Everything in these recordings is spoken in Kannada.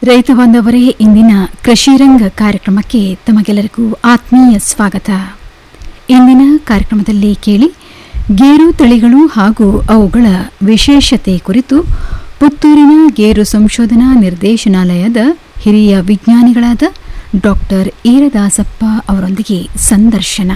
ರೈತ ಬಾಂಧವರೇ ಇಂದಿನ ಕೃಷಿರಂಗ ಕಾರ್ಯಕ್ರಮಕ್ಕೆ ತಮಗೆಲ್ಲರಿಗೂ ಆತ್ಮೀಯ ಸ್ವಾಗತ ಇಂದಿನ ಕಾರ್ಯಕ್ರಮದಲ್ಲಿ ಕೇಳಿ ಗೇರು ತಳಿಗಳು ಹಾಗೂ ಅವುಗಳ ವಿಶೇಷತೆ ಕುರಿತು ಪುತ್ತೂರಿನ ಗೇರು ಸಂಶೋಧನಾ ನಿರ್ದೇಶನಾಲಯದ ಹಿರಿಯ ವಿಜ್ಞಾನಿಗಳಾದ ಡಾಕ್ಟರ್ ಈರದಾಸಪ್ಪ ಅವರೊಂದಿಗೆ ಸಂದರ್ಶನ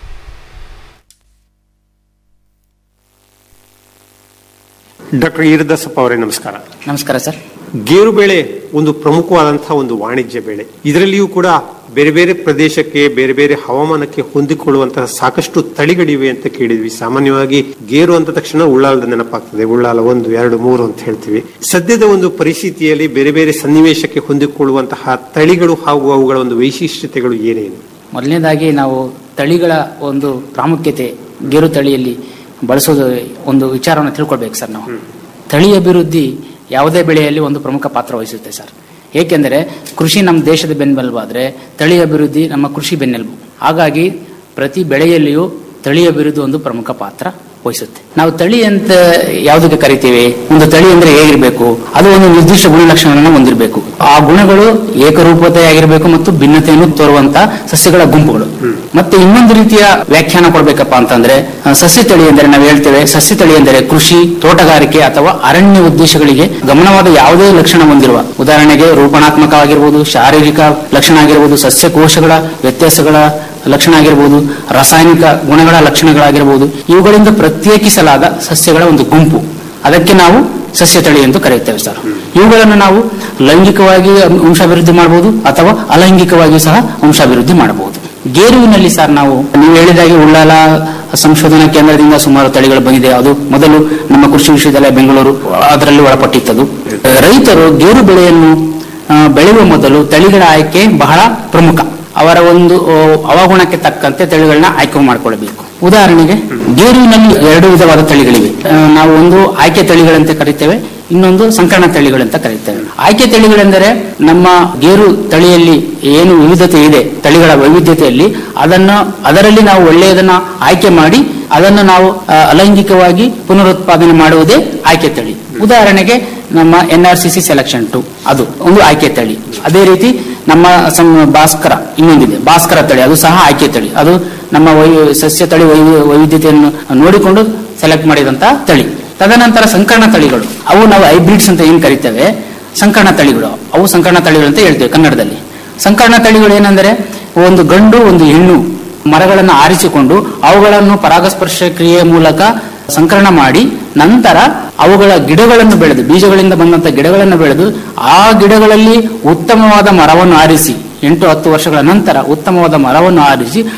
ಡಾಕ್ಟರ್ ಈರದಾಸಪ್ಪ ಅವರೇ ನಮಸ್ಕಾರ ನಮಸ್ಕಾರ ಸರ್ ಗೇರು ಬೆಳೆ ಒಂದು ಪ್ರಮುಖವಾದಂತಹ ಒಂದು ವಾಣಿಜ್ಯ ಬೆಳೆ ಇದರಲ್ಲಿಯೂ ಕೂಡ ಬೇರೆ ಬೇರೆ ಪ್ರದೇಶಕ್ಕೆ ಬೇರೆ ಬೇರೆ ಹವಾಮಾನಕ್ಕೆ ಹೊಂದಿಕೊಳ್ಳುವಂತಹ ಸಾಕಷ್ಟು ತಳಿಗಳಿವೆ ಅಂತ ಕೇಳಿದ್ವಿ ಸಾಮಾನ್ಯವಾಗಿ ಗೇರು ಅಂತ ತಕ್ಷಣ ಉಳ್ಳಾಲದ ನೆನಪಾಗ್ತದೆ ಉಳ್ಳಾಲ ಒಂದು ಎರಡು ಮೂರು ಅಂತ ಹೇಳ್ತೀವಿ ಸದ್ಯದ ಒಂದು ಪರಿಸ್ಥಿತಿಯಲ್ಲಿ ಬೇರೆ ಬೇರೆ ಸನ್ನಿವೇಶಕ್ಕೆ ಹೊಂದಿಕೊಳ್ಳುವಂತಹ ತಳಿಗಳು ಹಾಗೂ ಅವುಗಳ ಒಂದು ವೈಶಿಷ್ಟ್ಯತೆಗಳು ಏನೇನು ಮೊದಲನೇದಾಗಿ ನಾವು ತಳಿಗಳ ಒಂದು ಪ್ರಾಮುಖ್ಯತೆ ಗೇರು ತಳಿಯಲ್ಲಿ ಬಳಸೋದು ಒಂದು ವಿಚಾರವನ್ನು ತಿಳ್ಕೊಳ್ಬೇಕು ಸರ್ ನಾವು ತಳಿ ಅಭಿವೃದ್ಧಿ ಯಾವುದೇ ಬೆಳೆಯಲ್ಲಿ ಒಂದು ಪ್ರಮುಖ ಪಾತ್ರ ವಹಿಸುತ್ತೆ ಸರ್ ಏಕೆಂದರೆ ಕೃಷಿ ನಮ್ಮ ದೇಶದ ಬೆನ್ನೆಲುಬಾದ್ರೆ ತಳಿ ಅಭಿವೃದ್ಧಿ ನಮ್ಮ ಕೃಷಿ ಬೆನ್ನೆಲುಬು ಹಾಗಾಗಿ ಪ್ರತಿ ಬೆಳೆಯಲ್ಲಿಯೂ ತಳಿ ಅಭಿವೃದ್ಧಿ ಒಂದು ಪ್ರಮುಖ ಪಾತ್ರ ವಹಿಸುತ್ತೆ ನಾವು ತಳಿ ಅಂತ ಯಾವುದಕ್ಕೆ ಕರಿತೀವಿ ಒಂದು ತಳಿ ಅಂದ್ರೆ ಹೇಗಿರ್ಬೇಕು ಅದು ಒಂದು ನಿರ್ದಿಷ್ಟ ಗುಣಲಕ್ಷಣಗಳನ್ನು ಹೊಂದಿರಬೇಕು ಆ ಗುಣಗಳು ಏಕರೂಪತೆಯಾಗಿರಬೇಕು ಮತ್ತು ಭಿನ್ನತೆಯನ್ನು ತೋರುವಂತ ಸಸ್ಯಗಳ ಗುಂಪುಗಳು ಮತ್ತೆ ಇನ್ನೊಂದು ರೀತಿಯ ವ್ಯಾಖ್ಯಾನ ಕೊಡ್ಬೇಕಪ್ಪ ಅಂತಂದ್ರೆ ಆ, ಸಸ್ಯ ತಳಿ ಎಂದರೆ ನಾವು ಹೇಳ್ತೇವೆ ಸಸ್ಯ ತಳಿ ಎಂದರೆ ಕೃಷಿ ತೋಟಗಾರಿಕೆ ಅಥವಾ ಅರಣ್ಯ ಉದ್ದೇಶಗಳಿಗೆ ಗಮನವಾದ ಯಾವುದೇ ಲಕ್ಷಣ ಹೊಂದಿರುವ ಉದಾಹರಣೆಗೆ ರೂಪಣಾತ್ಮಕವಾಗಿರ್ಬೋದು ಶಾರೀರಿಕ ಲಕ್ಷಣ ಆಗಿರ್ಬೋದು ಸಸ್ಯ ಕೋಶಗಳ ವ್ಯತ್ಯಾಸಗಳ ಲಕ್ಷಣ ಆಗಿರ್ಬೋದು ರಾಸಾಯನಿಕ ಗುಣಗಳ ಲಕ್ಷಣಗಳಾಗಿರ್ಬೋದು ಇವುಗಳಿಂದ ಪ್ರತ್ಯೇಕಿಸಲಾದ ಸಸ್ಯಗಳ ಒಂದು ಗುಂಪು ಅದಕ್ಕೆ ನಾವು ಸಸ್ಯ ತಳಿ ಎಂದು ಕರೆಯುತ್ತೇವೆ ಸರ್ ಇವುಗಳನ್ನು ನಾವು ಲೈಂಗಿಕವಾಗಿ ವಂಶಾಭಿವೃದ್ಧಿ ಮಾಡಬಹುದು ಅಥವಾ ಅಲೈಂಗಿಕವಾಗಿ ಸಹ ವಂಶಾಭಿವೃದ್ಧಿ ಮಾಡಬಹುದು ಗೇರುವಿನಲ್ಲಿ ಸರ್ ನಾವು ನೀವು ಹೇಳಿದಾಗೆ ಉಳ್ಳಾಲ ಸಂಶೋಧನಾ ಕೇಂದ್ರದಿಂದ ಸುಮಾರು ತಳಿಗಳು ಬಂದಿದೆ ಅದು ಮೊದಲು ನಮ್ಮ ಕೃಷಿ ವಿಶ್ವವಿದ್ಯಾಲಯ ಬೆಂಗಳೂರು ಅದರಲ್ಲಿ ಒಳಪಟ್ಟಿತ್ತದು ರೈತರು ಗೇರು ಬೆಳೆಯನ್ನು ಆ, ಬೆಳೆಯುವ ಮೊದಲು ತಳಿಗಳ ಆಯ್ಕೆ ಬಹಳ ಪ್ರಮುಖ ಅವರ ಒಂದು ಆ, ಹವಾಗುಣಕ್ಕೆ ತಕ್ಕಂತೆ ತಳಿಗಳನ್ನ ಆಯ್ಕೆ ಮಾಡಿಕೊಳ್ಳಬೇಕು ಉದಾಹರಣೆಗೆ ಗೇರುವಿನಲ್ಲಿ ಎರಡು ವಿಧವಾದ ತಳಿಗಳಿವೆ ಆ, ನಾವು ಒಂದು ಆಯ್ಕೆ ತಳಿಗಳಂತ ಕರಿತೇವೆ ಇನ್ನೊಂದು ಸಂಕರಣ ತಳಿಗಳಂತ ಕರೀತೇವೆ ಆಯ್ಕೆ ತಳಿಗಳೆಂದರೆ ನಮ್ಮ ಗೇರು ತಳಿಯಲ್ಲಿ ಏನು ವಿವಿಧತೆ ಇದೆ ತಳಿಗಳ ವೈವಿಧ್ಯತೆಯಲ್ಲಿ ಅದನ್ನು ಅದರಲ್ಲಿ ನಾವು ಒಳ್ಳೆಯದನ್ನ ಆಯ್ಕೆ ಮಾಡಿ ಅದನ್ನು ನಾವು ಆ, ಅಲೈಂಗಿಕವಾಗಿ ಪುನರುತ್ಪಾದನೆ ಮಾಡುವುದೇ ಆಯ್ಕೆ ತಳಿ ಉದಾಹರಣೆಗೆ ನಮ್ಮ N R C C selection two ಅದು ಒಂದು ಆಯ್ಕೆ ತಳಿ ಅದೇ ರೀತಿ ನಮ್ಮ ಸಂ- ಭಾಸ್ಕರ ಇನ್ನೊಂದಿದೆ ಭಾಸ್ಕರ ತಳಿ ಅದು ಸಹ ಆಯ್ಕೆ ತಳಿ ಅದು ನಮ್ಮ ವೈ ಸಸ್ಯ ತಳಿ ವೈ- ವೈವಿಧ್ಯತೆಯನ್ನು ನೋಡಿಕೊಂಡು ಸೆಲೆಕ್ಟ್ ಮಾಡಿದಂತಹ ತಳಿ ತದನಂತರ ಸಂಕರಣ ತಳಿಗಳು ಅವು ನಾವು ಹೈಬ್ರಿಡ್ಸ್ ಅಂತ ಏನ್ ಕರಿತೇವೆ ಸಂಕರಣ ತಳಿಗಳು ಅವು ಸಂಕರಣ ತಳಿಗಳು ಅಂತ ಹೇಳ್ತೇವೆ ಕನ್ನಡದಲ್ಲಿ ಸಂಕರಣ ತಳಿಗಳು ಏನಂದ್ರೆ ಒಂದು ಗಂಡು ಒಂದು ಹೆಣ್ಣು ಮರಗಳನ್ನು ಆರಿಸಿಕೊಂಡು ಅವುಗಳನ್ನು ಪರಾಗಸ್ಪರ್ಶ ಕ್ರಿಯೆಯ ಮೂಲಕ ಸಂಕರಣ ಮಾಡಿ ನಂತರ ಅವುಗಳ ಗಿಡಗಳನ್ನು ಬೆಳೆದು ಬೀಜಗಳಿಂದ ಬಂದಂತ ಗಿಡಗಳನ್ನು ಬೆಳೆದು ಆ ಗಿಡಗಳಲ್ಲಿ ಉತ್ತಮವಾದ ಮರವನ್ನು ಆರಿಸಿ ಎಂಟು ಹತ್ತು ವರ್ಷಗಳ ನಂತರ ಉತ್ತಮವಾದ ಮರವನ್ನು ಆರಿಸಿ